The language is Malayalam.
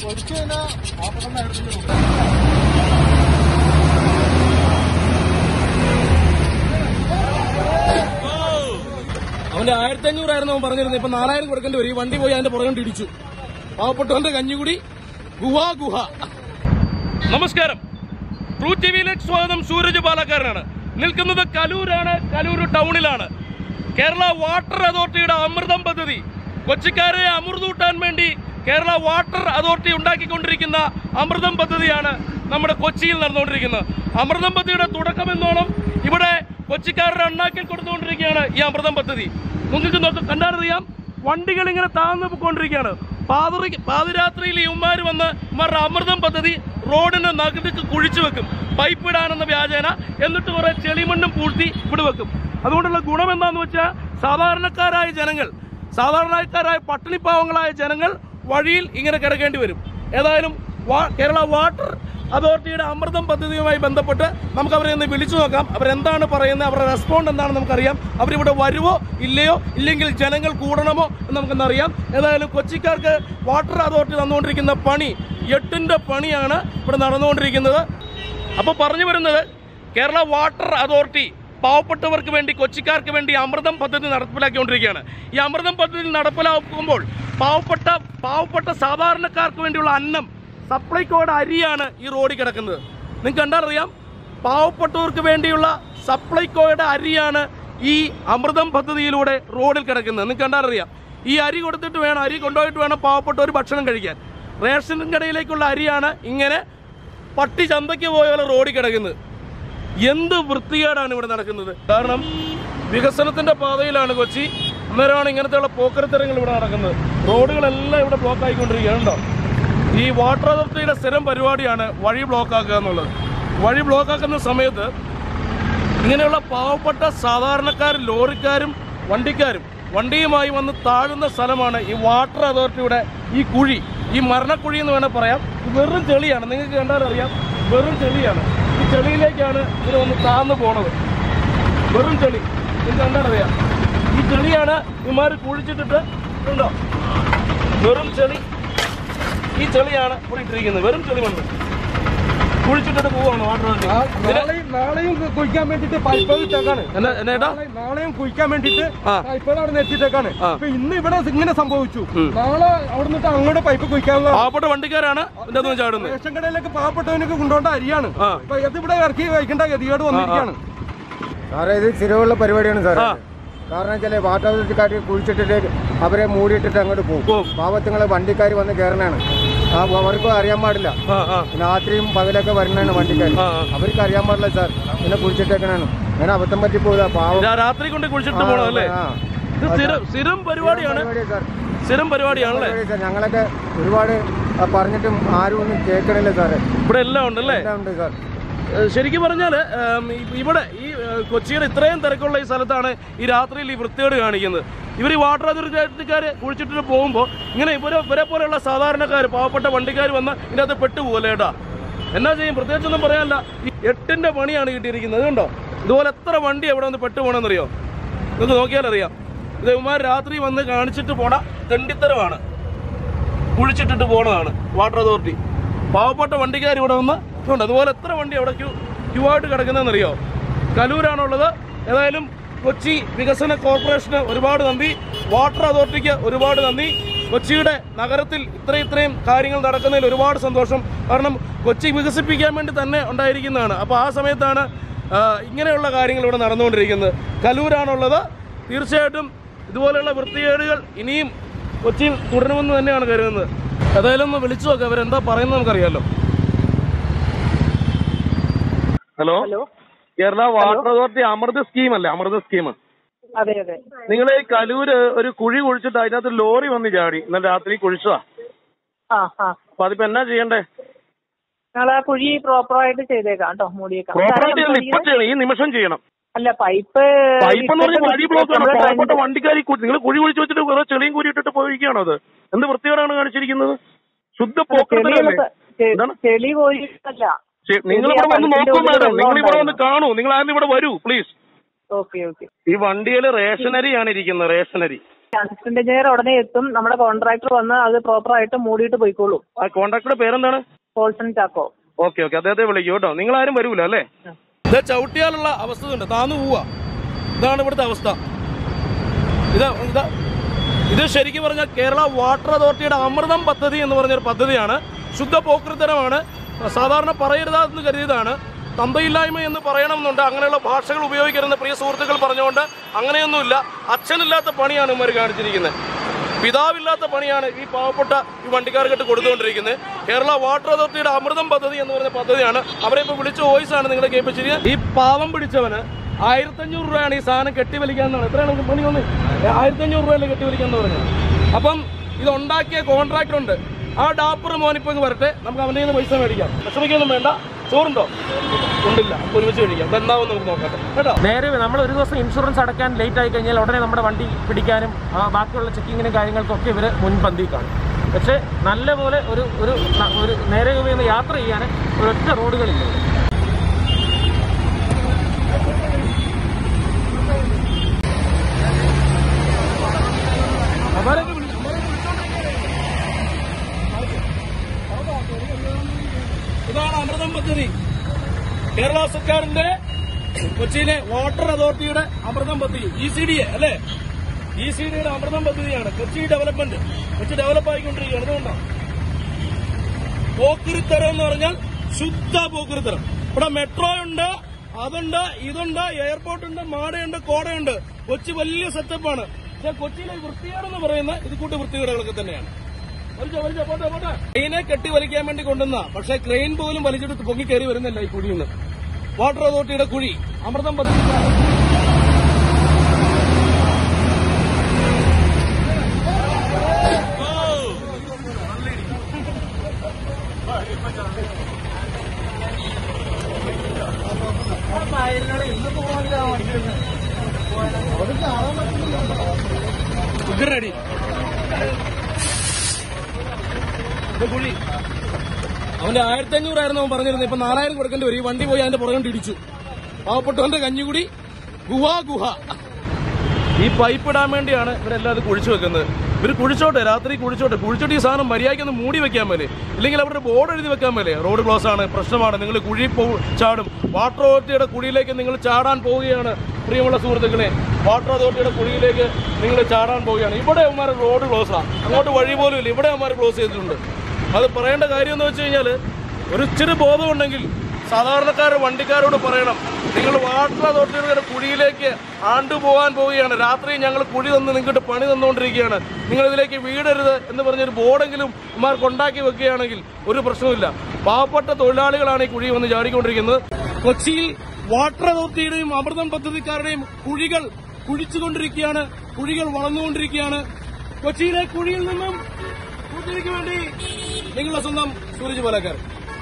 ഒഴിച്ചു കഴിഞ്ഞാൽ നാൽപ്പത്തൊന്ന് എടുത്തിട്ട് അവന്റെ ആയിരത്തി അഞ്ഞൂറായിരുന്നു അവൻ പറഞ്ഞിരുന്നത് ഇപ്പൊ നാലായിരം കൊടുക്കേണ്ടി വരും ഈ വണ്ടി പോയി അതിന്റെ പുറകെ ഇടിച്ചു പാവപ്പെട്ടവന്റെ കഞ്ഞിക്കുടി ഗുഹ ഗുഹ നമസ്കാരം ട്രൂ ടി വിയിലേക്ക് സ്വാഗതം സൂരജ് പാലക്കാരനാണ് നിൽക്കുന്നത് കലൂരാണ് കലൂർ ടൗണിലാണ് കേരള വാട്ടർ അതോറിറ്റിയുടെ അമൃതം പദ്ധതി കൊച്ചിക്കാരെ അമൃതൂട്ടാൻ വേണ്ടി കേരള വാട്ടർ അതോറിറ്റി ഉണ്ടാക്കിക്കൊണ്ടിരിക്കുന്ന അമൃതം പദ്ധതിയാണ് നമ്മുടെ കൊച്ചിയിൽ നടന്നുകൊണ്ടിരിക്കുന്നത് അമൃതം പദ്ധതിയുടെ തുടക്കം എന്നോണം ഇവിടെ കൊച്ചിക്കാരുടെ അണ്ണാക്കിൽ കൊടുത്തുകൊണ്ടിരിക്കുകയാണ് ഈ അമൃതം പദ്ധതി നിങ്ങൾക്ക് നോക്ക് കണ്ടാലറിയാം വണ്ടികൾ ഇങ്ങനെ താഴ്ന്നു പോയിക്കൊണ്ടിരിക്കുകയാണ് പാതിരി പാതിരാത്രിയിൽ ഇവന്മാർ വന്ന് ഇവരുടെ അമൃതം പദ്ധതി റോഡിന് നഗതിക്ക് കുഴിച്ചു വെക്കും പൈപ്പ് ഇടാനെന്ന വ്യാജേന എന്നിട്ട് കുറെ ചെളിമണ്ണും പൂഴ്ത്തി ഇവിടെ വെക്കും അതുകൊണ്ടുള്ള ഗുണം എന്താന്ന് വെച്ചാൽ സാധാരണക്കാരായ ജനങ്ങൾ സാധാരണക്കാരായ പട്ടിണിപ്പാവങ്ങളായ ജനങ്ങൾ വഴിയിൽ ഇങ്ങനെ കിടക്കേണ്ടി വരും ഏതായാലും വാ- കേരള വാട്ടർ അതോറിറ്റിയുടെ അമൃതം പദ്ധതിയുമായി ബന്ധപ്പെട്ട് നമുക്ക് അവരെ ഒന്ന് വിളിച്ചു നോക്കാം അവരെന്താണ് പറയുന്നത് അവരുടെ റെസ്പോണ്ട് എന്താണെന്ന് നമുക്കറിയാം അവരിവിടെ വരുമോ ഇല്ലയോ ഇല്ലെങ്കിൽ ജനങ്ങൾ കൂടണമോ എന്ന് നമുക്കെന്നറിയാം ഏതായാലും കൊച്ചിക്കാർക്ക് വാട്ടർ അതോറിറ്റി തന്നുകൊണ്ടിരിക്കുന്ന പണി എട്ടിന്റെ പണിയാണ് ഇവിടെ നടന്നുകൊണ്ടിരിക്കുന്നത് അപ്പോൾ പറഞ്ഞു വരുന്നത് കേരള വാട്ടർ അതോറിറ്റി പാവപ്പെട്ടവർക്ക് വേണ്ടി കൊച്ചിക്കാർക്ക് വേണ്ടി അമൃതം പദ്ധതി നടപ്പിലാക്കിക്കൊണ്ടിരിക്കുകയാണ് ഈ അമൃതം പദ്ധതി നടപ്പിലാക്കുമ്പോൾ പാവപ്പെട്ട പാവപ്പെട്ട സാധാരണക്കാർക്ക് വേണ്ടിയുള്ള അന്നം സപ്ലൈകോയുടെ അരിയാണ് ഈ റോഡിൽ കിടക്കുന്നത് നിങ്ങൾക്ക് കണ്ടറിയാം പാവപ്പെട്ടവർക്ക് വേണ്ടിയുള്ള സപ്ലൈകോയുടെ അരിയാണ് ഈ അമൃതം പദ്ധതിയിലൂടെ റോഡിൽ കിടക്കുന്നത് നിങ്ങൾക്ക് കണ്ടാലറിയാം ഈ അരി കൊടുത്തിട്ട് വേണം അരി കൊണ്ടുപോയിട്ട് വേണം പാവപ്പെട്ടവർ ഭക്ഷണം കഴിക്കാൻ റേഷൻ കടയിലേക്കുള്ള അരിയാണ് ഇങ്ങനെ പട്ടി ചന്തയ്ക്ക് പോയ പോലെ റോഡിൽ കിടക്കുന്നത് എന്ത് വൃത്തികേടാണ് ഇവിടെ നടക്കുന്നത് കാരണം വികസനത്തിന്റെ പാതയിലാണ് കൊച്ചി അന്നേരമാണ് ഇങ്ങനത്തെയുള്ള പോക്കരത്തരങ്ങൾ ഇവിടെ നടക്കുന്നത് റോഡുകളെല്ലാം ഇവിടെ ബ്ലോക്ക് ആയിക്കൊണ്ടിരിക്കുകയാണ് കേട്ടോ ഈ വാട്ടർ അതോറിറ്റിയുടെ സ്ഥിരം പരിപാടിയാണ് വഴി ബ്ലോക്ക് ആക്കുക എന്നുള്ളത് വഴി ബ്ലോക്ക് ആക്കുന്ന സമയത്ത് ഇങ്ങനെയുള്ള പാവപ്പെട്ട സാധാരണക്കാരും ലോറിക്കാരും വണ്ടിക്കാരും വണ്ടിയുമായി വന്ന് താഴുന്ന സ്ഥലമാണ് ഈ വാട്ടർ അതോറിറ്റിയുടെ ഈ കുഴി ഈ മരണക്കുഴി എന്ന് വേണേൽ പറയാം ഇത് വെറും ചെളിയാണ് നിങ്ങൾക്ക് കണ്ടാൽ അറിയാം വെറും ചെളിയാണ് ഈ ചെളിയിലേക്കാണ് ഇത് വന്ന് താഴ്ന്നു പോണത് വെറും ചെളി നിങ്ങൾക്ക് കണ്ടാൽ അറിയാം ഈ ചെളിയാണ് ഇമാര് കുഴിച്ചിട്ടിട്ട് ഉണ്ടോ വെറും ചെളി ഈ ചെളിയാണ് ഇവിടെ ഇട്ടിരിക്കുന്നത് വെറും ചെളി മണ്ണ് കുഴിച്ചിട്ടിട്ട് പോവാണ് വാട്ടർ അതോറിറ്റി നാളെയും നാളെയും കുഴിക്കാൻ വേണ്ടിട്ട് പൈപ്പ് ഇട്ടേക്കാണ് എന്നാ എന്നാ നാളെ- നാളെയും കുഴിക്കാൻ വേണ്ടിട്ട് ആ. പൈപ്പുകൾ അവിടെ നിർത്തിയിട്ടേക്കാണ് ആ. അപ്പൊ ഇന്ന് ഇവിടെ ഇങ്ങനെ സംഭവിച്ചു ഉം. നാളെ അവിടെ നിന്നിട്ട് അങ്ങോട്ട് പൈപ്പ് കുഴിക്കാനുള്ള പാവപ്പെട്ട വണ്ടിക്കാരാണ് ഇതിന്റെ അകത്ത് ചാടുന്നത് റേഷൻ കടയിലേക്ക് പാവപ്പെട്ടവനക്ക് കൊണ്ടുപോകേണ്ട അരിയാണ് ആ. അപ്പൊ ഇത് ഇവിടെ ഇറക്കി വയ്ക്കേണ്ട ഗതികേട് വന്നിരിക്കുകയാണ് സാറേ ഇത് സ്ഥിരമുള്ള പരിപാടിയാണ് സാറേ ആ. കാരണം വെച്ചാൽ വാട്ടർ അതോറിറ്റിക്കാർ കുഴിച്ചിട്ടിട്ട് അവരെ മൂടിയിട്ടിട്ട് അങ്ങോട്ട് പോകും പോവും. പാവത്തുങ്ങളെ വണ്ടിക്കാർ വന്ന് കയറണാണ് ആ അവർക്ക് അറിയാൻ പാടില്ല ആ ആ രാത്രിയും പകലൊക്കെ വരണാണ് വണ്ടിക്കാർ ആ, ആ. അവർക്ക് അറിയാൻ പാടില്ല സാർ പിന്നെ കുഴിച്ചിട്ടേക്കണാണ് അങ്ങനെ അബദ്ധം പറ്റി പോയതാ പാവം രാ- രാത്രി കൊണ്ട് കുഴിച്ചിട്ട് പോണതല്ലേ ആ. ഇത് സ്ഥിരം സ്ഥിരം പരിപാടിയാണ് പരിപാടിയാ സാർ. സ്ഥിരം പരിപാടിയാണല്ലേ പരിപാടിയാ സാർ. ഞങ്ങളൊക്കെ ഒരുപാട് ആ, പറഞ്ഞിട്ടും ആരും ഒന്നും കേൾക്കണില്ല സാറേ ഇവിടെ എല്ലാം ഉണ്ടല്ലേ എല്ലാം ഉണ്ട് സാർ ഏഹ് ശരിക്കും പറഞ്ഞാല് ഏം, ഇ- ഇവിടെ ഈ ഏഹ്, കൊച്ചിയുടെ ഇത്രയും തിരക്കുള്ള ഈ സ്ഥലത്താണ് ഈ രാത്രിയിൽ ഈ വൃത്തികേട് കാണിക്കുന്നത് ഇവർ ഈ വാട്ടർ അതോറിറ്റിക്കാര് കുഴിച്ചിട്ട് പോകുമ്പോൾ ഇങ്ങനെ ഇവരെ ഇവരെ പോലെയുള്ള സാധാരണക്കാർ പാവപ്പെട്ട വണ്ടിക്കാർ വന്ന് ഇതിനകത്ത് പെട്ടുപോകല്ലേ ഏട്ടാ എന്നാ ചെയ്യും പ്രത്യേകിച്ചൊന്നും പറയാനില്ല ഈ എട്ടിന്റെ പണിയാണ് കിട്ടിയിരിക്കുന്നത് ഇത് കണ്ടോ ഇതുപോലെ എത്ര വണ്ടി എവിടെ വന്ന് പെട്ടു പോകണമെന്നറിയോ നിങ്ങൾക്ക് നോക്കിയാലറിയാം ഇത് ഇവന്മാർ രാത്രി വന്ന് കാണിച്ചിട്ട് പോണ തെണ്ടിത്തരമാണ് കുഴിച്ചിട്ടിട്ട് പോണതാണ് വാട്ടർ അതോറിറ്റി പാവപ്പെട്ട വണ്ടിക്കാർ ഇവിടെ വന്ന് ഉണ്ട് അതുപോലെ എത്ര വണ്ടി അവിടെ ക്യൂ ക്യൂ ആയിട്ട് കിടക്കുന്നതെന്നറിയോ കലൂരാണുള്ളത് ഏതായാലും കൊച്ചി വികസന കോർപ്പറേഷന് ഒരുപാട് നന്ദി വാട്ടർ അതോറിറ്റിക്ക് ഒരുപാട് നന്ദി കൊച്ചിയുടെ നഗരത്തിൽ ഇത്രയും ഇത്രയും കാര്യങ്ങൾ നടക്കുന്നതിൽ ഒരുപാട് സന്തോഷം കാരണം കൊച്ചി വികസിപ്പിക്കാൻ വേണ്ടി തന്നെ ഉണ്ടായിരിക്കുന്നതാണ് അപ്പോൾ ആ സമയത്താണ് ആ, ഇങ്ങനെയുള്ള കാര്യങ്ങൾ ഇവിടെ നടന്നുകൊണ്ടിരിക്കുന്നത് കലൂരാണുള്ളത് തീർച്ചയായിട്ടും ഇതുപോലെയുള്ള വൃത്തികേടുകൾ ഇനിയും കൊച്ചിയിൽ തുടരുമെന്ന് തന്നെയാണ് കരുതുന്നത് ഏതായാലും ഒന്ന് വിളിച്ചു നോക്കാം അവരെന്താ പറയുന്നത് നമുക്കറിയാലോ hello hello Kerala water authority Amrita scheme അല്ലേ അമൃത സ്കീം അതെ അതെ നിങ്ങൾ ഈ കലൂര് ഒരു കുഴി കുഴിച്ചിട്ട് അതിനകത്ത് ലോറി വന്ന് ചാടി ഇന്നലെ രാത്രി കുഴിച്ചതാ ആ ആ അപ്പൊ അതിപ്പോ എന്നാ ചെയ്യണ്ടേ ഞങ്ങൾ ആ കുഴി പ്രോപ്പറായിട്ട് ചെയ്തേക്കാം കേട്ടോ മൂടിയേക്കാം പ്രോപ്പർട്ടി സാറേ, ഇപ്പൊ ചെയ്യണം ഈ നിമിഷം ചെയ്യണം അല്ല പൈപ്പ് പൈപ്പ് എന്ന് പറഞ്ഞാൽ വഴി ബ്ലോക്ക് ആണ് നമ്മള് പാവപ്പെട്ട ട്രെൻഡ് വണ്ടിക്കാരി നിങ്ങൾ കുഴി കുഴിച്ച് വെച്ചിട്ട് വേറെ ചെളിയും കൂരി ഇട്ടിട്ട് പോയിരിക്കുകയാണോ അത് എന്ത് വൃത്തികേടാണ് കാണിച്ചിരിക്കുന്നത് ശുദ്ധ പോക്കറ്റല്ലേ ചെളിയുള്ള- ചെ- എന്താണ് ചെളി കോരിയിട്ടല്ല നിങ്ങൾ ചെളിയാ ഇവിടെ വന്ന് പൈപ്പിന്റെ നോക്കൂ ഉള്ളിൽ മാഡം വെള്ളം നിങ്ങൾ ഇവിടെ വന്ന് ഉണ്ടായിരുന്നു. കാണൂ നിങ്ങൾ ആദ്യം ഇവിടെ വരൂ പ്ലീസ് ഓക്കെ ഓക്കെ ഈ വണ്ടിയിൽ റേഷനരിയാണ് ഇരിക്കുന്നത് റേഷനരി അസിസ്റ്റന്റ് എഞ്ചിനീയർ ഉടനെ എത്തും നമ്മുടെ കോൺട്രാക്ടർ വന്ന് അത് പ്രോപ്പറായിട്ട് മൂടിയിട്ട് പോയിക്കോളൂ ആ കോൺട്രാക്ടറുടെ പേരെന്താണ് പോൾസൺ ചാക്കോ ഓക്കെ ഓക്കെ അദ്ദേഹത്തെ വിളിക്കും കേട്ടോ നിങ്ങൾ ആരും വരൂല അല്ലേ ഇത് ചവിട്ടിയാലുള്ള അവസ്ഥ ഉണ്ട് താന്നു പോവാ ഇതാണ് ഇവിടുത്തെ അവസ്ഥ ഇത് ഇത് ഇത് ശരിക്കും പറഞ്ഞാൽ കേരള വാട്ടർ അതോറിറ്റിയുടെ അമൃതം പദ്ധതി എന്ന് പറഞ്ഞൊരു പദ്ധതിയാണ് ശുദ്ധ പോക്കൃത്തരമാണ് സാധാരണ പറയരുതാന്ന് കരുതിയതാണ് തന്തയില്ലായ്മ എന്ന് പറയണമെന്നുണ്ട് അങ്ങനെയുള്ള ഭാഷകൾ ഉപയോഗിക്കരുതെന്ന് പ്രിയ സുഹൃത്തുക്കൾ പറഞ്ഞുകൊണ്ട് അങ്ങനെയൊന്നുമില്ല അച്ഛനില്ലാത്ത പണിയാണ് ഇവർ കാണിച്ചിരിക്കുന്നത് പിതാവില്ലാത്ത പണിയാണ് ഈ പാവപ്പെട്ട ഈ വണ്ടിക്കാർക്കിട്ട് കൊടുത്തുകൊണ്ടിരിക്കുന്നത് കേരള വാട്ടർ അതോറിറ്റിയുടെ അമൃതം പദ്ധതി എന്ന് പറഞ്ഞ പദ്ധതിയാണ് അവരെ ഇപ്പോൾ വിളിച്ച വോയിസ് ആണ് നിങ്ങളെ കേൾപ്പിച്ചിരിക്കുന്നത് ഈ പാവം പിടിച്ചവന് ആയിരത്തഞ്ഞൂറ് രൂപയാണ് ഈ സാധനം കെട്ടിവലിക്കാന്നാണ് എത്രയാണ് പണി വന്ന് ആയിരത്തഞ്ഞൂറ് രൂപയല്ലേ കെട്ടിവലിക്കാന്ന് പറഞ്ഞത് അപ്പം ഇത് ഉണ്ടാക്കിയ കോൺട്രാക്ടർ ഉണ്ട് ആ ഡാപ്പർ മോനിപ്പോ ഇങ്ങ് വരട്ടെ നമുക്ക് അവൻ്റെ കയ്യിൽ നിന്ന് പൈസ മേടിക്കാം വിഷമിക്കൊന്നും വേണ്ട ചോറുണ്ടോ ഉണ്ടില്ല അപ്പൊ ഒരുമിച്ച് മേടിക്കാം എന്താവും നമുക്ക് നോക്കട്ടെ കേട്ടോ നേരെ നമ്മൾ ഒരു ദിവസം ഇൻഷുറൻസ് അടയ്ക്കാൻ ലേറ്റ് ആയി കഴിഞ്ഞാൽ ഉടനെ നമ്മുടെ വണ്ടി പിടിക്കാനും ആ, ബാക്കിയുള്ള ചെക്കിങ്ങിനും കാര്യങ്ങൾക്കൊക്കെ ഇവർ മുൻപന്തി കാണും പക്ഷേ നല്ലപോലെ ഒരു ഒരു ന- ഒരു നേരെ ചൊവ്വയിൽ യാത്ര ചെയ്യാൻ ഒരൊറ്റ റോഡുകളില്ല ഇവിടെ. അവരൊക്കെ വിളി- ഇതാണ് അമൃതം പദ്ധതി കേരള സർക്കാരിന്റെ കൊച്ചിയിലെ വാട്ടർ അതോറിറ്റിയുടെ അമൃതം പദ്ധതി ഇ സി ഡി എ അല്ലേ ഇ സി ഡിയുടെ അമൃതം പദ്ധതിയാണ് കൊച്ചി ഡെവലപ്മെന്റ് കൊച്ചി ഡെവലപ്പ് ആയിക്കൊണ്ടിരിക്കുകയാണ് ഇതുകൊണ്ടാണ് പോക്കുരുത്തരം എന്ന് പറഞ്ഞാൽ ശുദ്ധ പോക്കുരുത്തരം ഇവിടെ മെട്രോ ഉണ്ട് അതുണ്ട് ഇതുണ്ട് എയർപോർട്ട് ഉണ്ട് മാടയുണ്ട് കോടയുണ്ട് കൊച്ചി വലിയ സെറ്റപ്പാണ് പക്ഷെ കൊച്ചിയിലെ വൃത്തികേടെന്ന് പറയുന്ന ഇത് കൂട്ട് വൃത്തികേടുകളൊക്കെ തന്നെയാണ് വലിച്ചോ, വലിച്ചോ, പോട്ടെ, പോട്ടെ. ക്രെയിനെ കെട്ടി വലിക്കാൻ വേണ്ടി കൊണ്ടുവന്ന പക്ഷെ ക്രെയിൻ പോലും വലിച്ചിട്ട് പൊങ്ങി കയറി വരുന്നില്ല ഈ കുഴിയിൽ നിന്ന് വാട്ടർ അതോറിറ്റിയുടെ കുഴി അമൃതം പദ്ധതി ഉഗ്രനടി ഇത് കുഴി അവന്റെ ആയിരത്തി അഞ്ഞൂറായിരുന്നു അവൻ പറഞ്ഞിരുന്നത് ഇപ്പൊ നാലായിരം കൊടുക്കേണ്ടി വരും ഈ വണ്ടി പോയി അതിന്റെ പുറകെ ഇടിച്ചു പാവപ്പെട്ടവന്റെ കഞ്ഞിക്കുടി ഗുഹ ഗുഹ ഈ പൈപ്പ് ഇടാൻ വേണ്ടിയാണ് ഇവരെല്ലാം അത് കുഴിച്ചു വെക്കുന്നത് ഇവർ കുഴിച്ചോട്ടെ രാത്രി കുഴിച്ചോട്ടെ കുഴിച്ചിട്ട് ഈ സാധനം മര്യാദയ്ക്ക് ഒന്ന് മൂടി വെക്കാൻ മേലെ ഇല്ലെങ്കിൽ അവിടെ ബോർഡ് എഴുതി വെക്കാൻ മേലെ റോഡ് ക്ലോസ് ആണ് പ്രശ്നമാണ് നിങ്ങൾ കുഴി പോ ചാടും വാട്ടർ അതോറിറ്റിയുടെ കുഴിയിലേക്ക് നിങ്ങൾ ചാടാൻ പോവുകയാണ് പ്രിയമുള്ള സുഹൃത്തുക്കളെ വാട്ടർ അതോറിറ്റിയുടെ കുഴിയിലേക്ക് നിങ്ങൾ ചാടാൻ പോവുകയാണ് ഇവിടെ അവന്മാർ റോഡ് ക്ലോസാണ് അങ്ങോട്ട് വഴി പോലും ഇല്ല ഇവിടെ അവന്മാർ ക്ലോസ് ചെയ്തിട്ടുണ്ട് അത് പറയേണ്ട കാര്യം എന്ന് വെച്ച് കഴിഞ്ഞാൽ ഒരു ഇച്ചിരി ബോധമുണ്ടെങ്കിൽ സാധാരണക്കാർ വണ്ടിക്കാരോട് പറയണം നിങ്ങൾ വാട്ടർ അതോറിറ്റിയുടെ കുഴിയിലേക്ക് ആണ്ടുപോകാൻ പോവുകയാണ് രാത്രി ഞങ്ങൾ കുഴി തന്ന് നിങ്ങൾക്ക് പണി തന്നുകൊണ്ടിരിക്കുകയാണ് നിങ്ങൾ ഇതിലേക്ക് വീടരുത് എന്ന് പറഞ്ഞൊരു ബോർഡെങ്കിലും ഇമാർക്ക് ഉണ്ടാക്കി വെക്കുകയാണെങ്കിൽ ഒരു പ്രശ്നവുമില്ല പാവപ്പെട്ട തൊഴിലാളികളാണ് ഈ കുഴി വന്ന് ചാടിക്കൊണ്ടിരിക്കുന്നത് കൊച്ചിയിൽ വാട്ടർ അതോറിറ്റിയുടെയും അമൃതം പദ്ധതിക്കാരുടെയും കുഴികൾ കുഴിച്ചുകൊണ്ടിരിക്കുകയാണ് കുഴികൾ വളർന്നുകൊണ്ടിരിക്കുകയാണ് കൊച്ചിയിലെ കുഴിയിൽ നിന്നും കൂട്ടിലേക്ക് വേണ്ടി നിങ്ങളുടെ സ്വന്തം സൂരജ് പോലക്കാർ